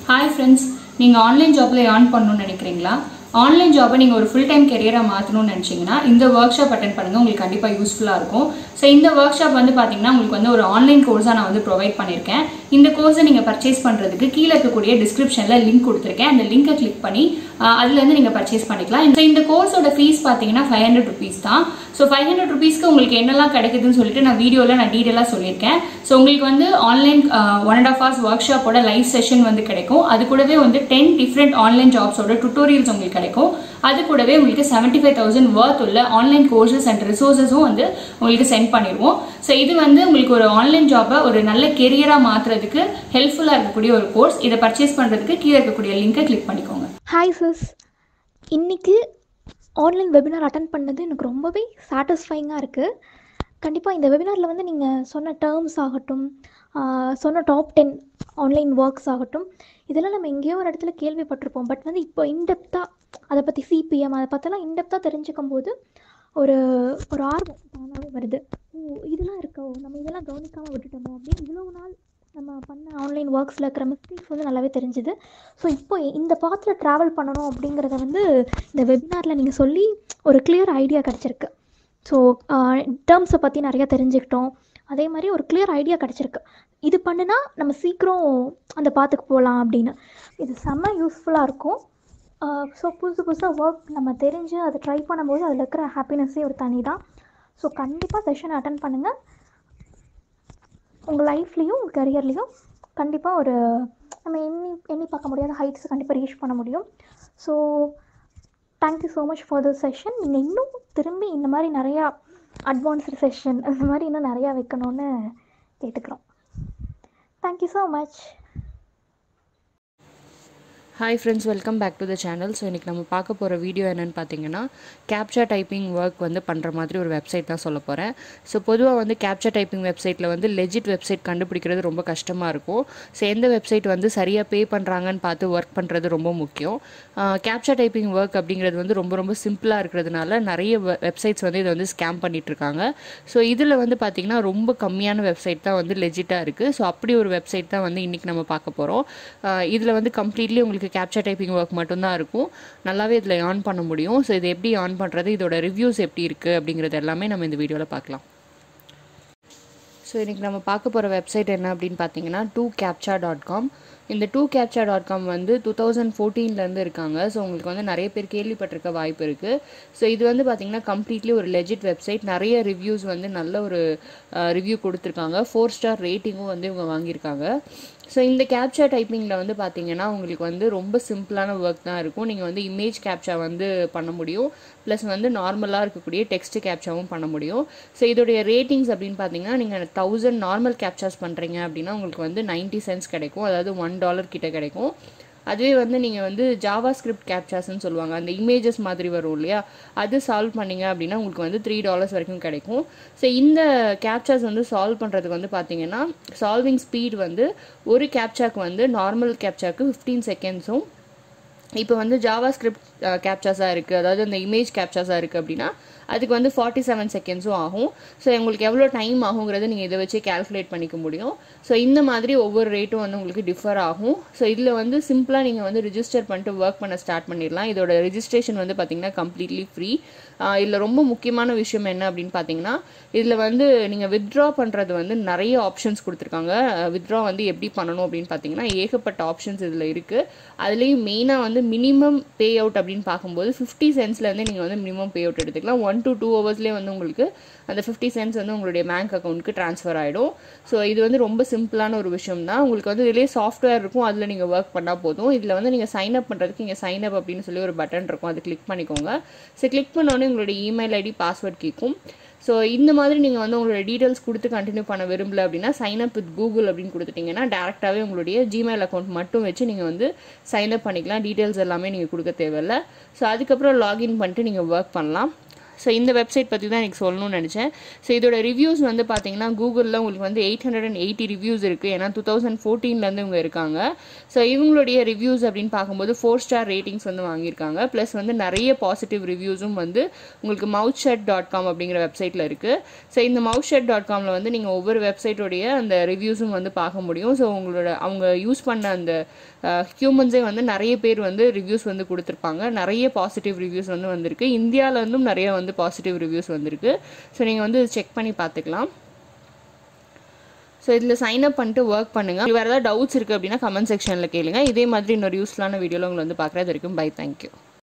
hi friends நீங்கள் online ஜாப்பில் earn பண்ணணும்னு நினைக்கிறீங்களா ஆன்லைன் ஜாப்பை நீங்கள் ஒரு ஃபுல் டைம் கெரியராக மாற்றணும்னு நினச்சிங்கன்னா இந்த ஒர்க் ஷாப் அட்டன் பண்ணுங்கள் உங்களுக்கு கண்டிப்பாக யூஸ்ஃபுல்லாக இருக்கும் ஸோ இந்த ஒர்க் ஷாப் வந்து பார்த்தீங்கன்னா உங்களுக்கு வந்து ஒரு ஆன்லைன் கோர்ஸாக நான் வந்து ப்ரொவைட் பண்ணியிருக்கேன் இந்த கோர்ஸை நீங்கள் பர்ச்சேஸ் பண்ணுறதுக்கு கீழே இருக்கக்கூடிய டிஸ்கிரிப்ஷனில் லிங்க் கொடுத்துருக்கேன் அந்த லிங்கை கிளிக் பண்ணி ஆஹ், அதுலேருந்து நீங்கள் பர்ச்சேஸ் பண்ணிக்கலாம் இந்த இந்த கோர்ஸோட ஃபீஸ் பார்த்தீங்கன்னா ஃபைவ் ஹண்ட்ரட் ருபீஸ் தான் ஸோ ஃபைவ் ஹண்ட்ரட் ருபீஸ்க்கு உங்களுக்கு என்னெல்லாம் கிடைக்குதுன்னு சொல்லிட்டு நான் வீடியோவில் நான் டீட்டெயிலாக சொல்லியிருக்கேன் ஸோ உங்களுக்கு வந்து online one and half hours ஒர்க் ஷாப்போட லைவ் செஷன் வந்து கிடைக்கும் அது கூடவே வந்து டென் டிஃப்ரெண்ட் ஆன்லைன் ஜாப்ஸோட டுட்டோரியல்ஸ் உங்களுக்கு கிடைக்கும் அது கூடவே உங்களுக்கு செவன்ட்டி ஃபைவ் தௌசண்ட் ஒர்த் உள்ள ஆன்லைன் கோர்சஸ் அண்ட் ரிசோர்ஸஸும் வந்து உங்களுக்கு சென்ட் பண்ணிடுவோம் ஸோ இது வந்து உங்களுக்கு ஒரு ஆன்லைன் ஜாப்பை ஒரு நல்ல கெரியராக மாற்றுறதுக்கு ஹெல்ப்ஃபுல்லாக இருக்கக்கூடிய ஒரு கோர்ஸ் இதை பர்ச்சேஸ் பண்ணுறதுக்கு கீழே இருக்கக்கூடிய லிங்கை கிளிக் பண்ணிக்கோங்க ஹாய் சிஸ் இன்னைக்கு ஆன்லைன் வெபினார் அட்டன் பண்ணது எனக்கு ரொம்பவே சாட்டிஸ்ஃபைங்காக இருக்குது கண்டிப்பாக இந்த வெபினாரில் வந்து நீங்கள் சொன்ன டேர்ம்ஸ் ஆகட்டும் ஆஹ் சொன்ன டாப் டென் ஆன்லைன் ஒர்க்ஸ் ஆகட்டும் இதெல்லாம் நம்ம எங்கேயோ ஒரு இடத்துல கேள்விப்பட்டிருப்போம் பட் வந்து இப்போ இன்டெப்த்தாக அதை பற்றி சிபிஎம் அதை பற்றிலாம் இன்டெப்த்தாக தெரிஞ்சுக்கும் போது ஒரு ஒரு ஆர்வம் தானாகவே வருது ஓ இதெல்லாம் இருக்கோ நம்ம இதெல்லாம் கவனிக்காமல் விட்டுட்டோமோ அப்படின்னு இவ்வளோ நாள் நம்ம பண்ண ஆன்லைன் ஒர்க்ஸில் இருக்கிற மிஸ்டேக்ஸ் வந்து நல்லாவே தெரிஞ்சுது ஸோ இப்போ இந்த பாத்தில் ட்ராவல் பண்ணணும் அப்படிங்கிறத வந்து இந்த வெபினாரில் நீங்கள் சொல்லி ஒரு கிளியர் ஐடியா கிடச்சிருக்கு ஸோ டேர்ம்ஸை பற்றி நிறையா தெரிஞ்சுக்கிட்டோம் அதே மாதிரி ஒரு கிளியர் ஐடியா கிடச்சிருக்கு இது பண்ணுனா நம்ம சீக்கிரம் அந்த பாத்துக்கு போகலாம் அப்படின்னு இது செம்ம யூஸ்ஃபுல்லாக இருக்கும் ஸோ புதுசு புதுசாக ஒர்க் நம்ம தெரிஞ்சு அதை ட்ரை பண்ணும்போது அதில் இருக்கிற ஹாப்பினஸ்ஸே ஒரு தனி தான் ஸோ கண்டிப்பாக செஷன் அட்டன் பண்ணுங்கள் உங்கள் லைஃப்லேயும் உங்கள் கரியர்லேயும் கண்டிப்பாக ஒரு நம்ம எண்ணி எண்ணி பார்க்க முடியாத ஹைட்ஸ் கண்டிப்பாக ரீச் பண்ண முடியும் so thank you so much for the session நீங்கள் இன்னும் திரும்பி இந்த மாதிரி நிறையா அட்வான்ஸ்டு செஷன் அந்த மாதிரி இன்னும் நிறையா வைக்கணும்னு கேட்டுக்கிறோம் thank you so much hi friends welcome back to the channel so இன்றைக்கி நம்ம பார்க்க போகிற வீடியோ என்னென்னு பார்த்தீங்கன்னா கேப்சா டைப்பிங் ஒர்க் வந்து பண்ணுற மாதிரி ஒரு வெப்சைட் தான் சொல்ல போகிறேன் ஸோ பொதுவாக வந்து கேப்சா டைப்பிங் வெப்சைட்டில் வந்து லெஜிட் வெப்சைட் கண்டுபிடிக்கிறது ரொம்ப கஷ்டமாக இருக்கும் ஸோ எந்த வெப்சைட் வந்து சரியாக பே பண்ணுறாங்கன்னு பார்த்து ஒர்க் பண்ணுறது ரொம்ப முக்கியம் கேப்சா டைப்பிங் ஒர்க் அப்படிங்கிறது வந்து ரொம்ப ரொம்ப சிம்பிளாக இருக்கிறதுனால நிறைய வெப்சைட்ஸ் வந்து இதை வந்து ஸ்கேம் பண்ணிகிட்ருக்காங்க ஸோ இதில் வந்து பார்த்திங்கன்னா ரொம்ப கம்மியான வெப்சைட் தான் வந்து லெஜிட்டாக இருக்குது ஸோ அப்படி ஒரு வெப்சைட் தான் வந்து இன்றைக்கி நம்ம பார்க்க போகிறோம் இதில் வந்து கம்ப்ளீட்லி உங்களுக்கு கேப்சர் டைப்பிங் ஒர்க் மட்டும்தான் இருக்கும் நல்லாவே இதில் ஆன் பண்ண முடியும் ஸோ இது எப்படி ஆன் பண்ணுறது இதோட ரிவ்யூஸ் எப்படி இருக்குது அப்படிங்கிறது எல்லாமே நம்ம இந்த வீடியோவில் பார்க்கலாம் ஸோ இன்றைக்கி நம்ம பார்க்க போகிற வெப்சைட் என்ன அப்படின்னு பார்த்தீங்கன்னா டூ கேப்சா டாட் காம் இந்த டூ கேப்சா டாட் காம் வந்து டூ தௌசண்ட் ஃபோர்டீன்லேருந்து இருக்காங்க ஸோ உங்களுக்கு வந்து நிறைய பேர் கேள்விப்பட்டிருக்க வாய்ப்பு இருக்குது ஸோ இது வந்து பார்த்திங்கன்னா கம்ப்ளீட்லி ஒரு லெஜிட் வெப்சைட் நிறைய ரிவ்யூஸ் வந்து நல்ல ஒரு ரிவ்யூ கொடுத்துருக்காங்க ஃபோர் ஸ்டார் ரேட்டிங்கும் வந்து இவங்க வாங்கியிருக்காங்க ஸோ இந்த கேப்சா டைப்பிங்கில் வந்து பார்த்தீங்கன்னா உங்களுக்கு வந்து ரொம்ப சிம்பிளான ஒர்க் தான் இருக்கும் நீங்கள் வந்து இமேஜ் கேப்சா வந்து பண்ண முடியும் ப்ளஸ் வந்து நார்மலாக இருக்கக்கூடிய டெக்ஸ்ட் கேப்சாவும் பண்ண முடியும் ஸோ இதோடைய ரேட்டிங்ஸ் அப்படின்னு பார்த்தீங்கன்னா நீங்கள் தௌசண்ட் நார்மல் கேப்சாஸ் பண்ணுறீங்க அப்படின்னா உங்களுக்கு வந்து 90 சென்ஸ் கிடைக்கும் அதாவது ஒன் டாலர் கிட்ட கிடைக்கும் அதுவே வந்து நீங்கள் வந்து ஜாவா ஸ்கிரிப்ட் கேப்சாஸ்ன்னு சொல்லுவாங்க அந்த இமேஜஸ் மாதிரி வரும் இல்லையா அது சால்வ் பண்ணீங்க அப்படின்னா உங்களுக்கு வந்து த்ரீ டாலர்ஸ் வரைக்கும் கிடைக்கும் ஸோ இந்த கேப்சாஸ் வந்து சால்வ் பண்ணுறதுக்கு வந்து பார்த்தீங்கன்னா சால்விங் ஸ்பீட் வந்து ஒரு கேப்சாக்கு வந்து நார்மல் கேப்சாக்கு ஃபிஃப்டீன் செகண்ட்ஸும் இப்போ வந்து ஜாவா ஸ்கிரிப்ட் கேப்சாஸாக இருக்குது அதாவது அந்த இமேஜ் கேப்சாஸாக இருக்குது அப்படின்னா அதுக்கு வந்து ஃபார்ட்டி செவன் செகண்ட்ஸும் ஆகும் ஸோ உங்களுக்கு எவ்வளோ டைம் ஆகுங்கிறத நீங்கள் இதை வச்சு கேல்குலேட் பண்ணிக்க முடியும் ஸோ இந்த மாதிரி ஒவ்வொரு ரேட்டும் வந்து உங்களுக்கு டிஃபர் ஆகும் ஸோ இதில் வந்து சிம்பிளாக நீங்கள் வந்து ரிஜிஸ்டர் பண்ணிட்டு ஒர்க் பண்ண ஸ்டார்ட் பண்ணிடலாம் இதோட ரெஜிஸ்ட்ரேஷன் வந்து பார்த்தீங்கன்னா கம்ப்ளீட்லி ஃப்ரீ இதில் ரொம்ப முக்கியமான விஷயம் என்ன அப்படின்னு பார்த்தீங்கன்னா இதில் வந்து நீங்கள் வித்ட்ரா பண்ணுறது வந்து நிறைய ஆப்ஷன்ஸ் கொடுத்துருக்காங்க வித்ட்ரா வந்து எப்படி பண்ணணும் அப்படின்னு பார்த்தீங்கன்னா ஏகப்பட்ட ஆப்ஷன்ஸ் இதில் இருக்குது அதுலேயும் மெயினாக வந்து மினிமம் பே அவுட் அப்படின்னு பார்க்கும்போது ஃபிஃப்டி சென்ஸ்லேருந்து நீங்கள் வந்து மினிமம் பே அவுட் எடுத்துக்கலாம் ஒன் டு டூ ஹவர்ஸ்லேயே வந்து உங்களுக்கு அந்த ஃபிஃப்டி சென்ஸ் வந்து உங்களுடைய பேங்க் அக்கௌண்ட்டுக்கு ட்ரான்ஸ்ஃபர் ஆகிடும் ஸோ இது வந்து ரொம்ப சிம்பிளான ஒரு விஷயம் தான் உங்களுக்கு வந்து இதிலே சாஃப்ட்வேர் இருக்கும் அதில் நீங்கள் ஒர்க் பண்ணால் போதும் இதில் வந்து நீங்கள் சைன் அப் பண்ணுறதுக்கு இங்கே சைன் அப் அப்படின்னு சொல்லி ஒரு பட்டன் இருக்கும் அது கிளிக் பண்ணிக்கோங்க ஸோ கிளிக் பண்ணோடனே உங்களுடைய இமெயில் ஐடி பாஸ்வேர்ட் கேட்கும் ஸோ இந்த மாதிரி நீங்கள் வந்து உங்களோட டீட்டெயில்ஸ் கொடுத்து கண்டினியூ பண்ண விரும்பல அப்படின்னா சைன் அப் வித் கூகுள் அப்படின்னு கொடுத்துட்டிங்கன்னா டேரெக்டாகவே உங்களுடைய ஜிமெயில் அக்கௌண்ட் மட்டும் வச்சு நீங்கள் வந்து சைன் அப் பண்ணிக்கலாம் டீட்டெயில்ஸ் எல்லாமே நீங்கள் கொடுக்க தேவையில்ல ஸோ அதுக்கப்புறம் லாகின் பண்ணிட்டு நீங்கள் ஒர்க் பண்ணலாம் ஸோ இந்த வெப்சைட் பற்றி தான் எனக்கு சொல்லணும்னு நினச்சேன் ஸோ இதோட ரிவ்யூஸ் வந்து பார்த்தீங்கன்னா கூகுளில் உங்களுக்கு வந்து eight hundred and eighty reviews இருக்குது ஏன்னா டூ தௌசண்ட் ஃபோர்டீன்லேருந்து இவங்க இருக்காங்க ஸோ இவங்களுடைய ரிவ்யூஸ் அப்படின்னு பார்க்கும்போது ஃபோர் ஸ்டார் ரேட்டிங்ஸ் வந்து வாங்கியிருக்காங்க ப்ளஸ் வந்து நிறைய பாசிட்டிவ் ரிவ்யூஸும் வந்து உங்களுக்கு மவுத் ஷட் டாட் காம் அப்படிங்கிற வெப்சைட்டில் இருக்குது ஸோ இந்த மவுத் ஷட் டாட் காமில் வந்து நீங்கள் ஒவ்வொரு வெப்சைட்டோடைய அந்த ரிவ்யூஸும் வந்து பார்க்க முடியும் ஸோ உங்களோட அவங்க யூஸ் பண்ண அந்த ஹியூமன்ஸே வந்து நிறைய பேர் வந்து ரிவ்யூஸ் வந்து கொடுத்துருப்பாங்க நிறைய பாசிட்டிவ் ரிவ்யூஸ் வந்து வந்திருக்கு இந்தியாவில் இருந்தும் நிறைய வந்து பாசிட்டிவ் ரிவ்யூஸ் வந்திருக்கு ஸோ நீங்கள் வந்து செக் பண்ணி பார்த்துக்கலாம் ஸோ இதில் சைன் அப் பண்ணிட்டு ஒர்க் பண்ணுங்கள் வேறு ஏதாவது டவுட்ஸ் இருக்குது அப்படின்னா கமெண்ட் செக்ஷனில் கேளுங்க இதே மாதிரி இன்னொரு யூஸ்ஃபுல்லான வீடியோவில் உங்களை வந்து பார்க்குறது வரைக்கும் பை தேங்க்யூ